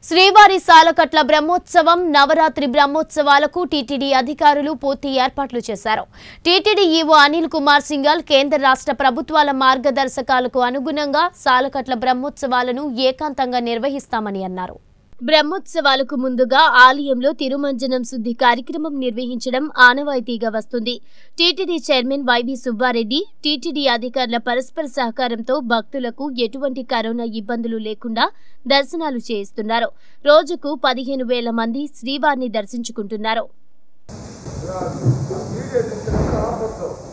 శ్రీవారి సాలకట్ల బ్రహ్మోత్సవం నవరాత్రి బ్రహ్మోత్సవాలకు టీటీడీ అధికారులు పూర్తి ఏర్పాట్లు చేశారు టీటీడీ ఈవో అనిల్ కుమార్ సింగల్ కేంద్ర రాష్ట్ర ప్రభుత్వాల మార్గదర్శకాలకు అనుగుణంగా సాలకట్ల బ్రహ్మోత్సవాలను ఏకాంతంగా నిర్వహిస్తామని అన్నారు బ్రహ్మోత్సవాలకు ముందుగా ఆలయంలో తిరుమంజనం శుద్ధి కార్యక్రమం నిర్వహించడం ఆనవాయితీగా వస్తుంది టీటీడీ చైర్మన్ వైవి సుబ్బారెడ్డి టీటీడీ అధికారుల పరస్పర సహకారంతో భక్తులకు ఎటువంటి కరోనా ఇబ్బందులు లేకుండా దర్శనాలు చేయిస్తున్నారు రోజుకు పదిహేను వేల మంది శ్రీవారిని దర్శించుకుంటున్నారు వీడియో తీసుకుని ఆపొద్దు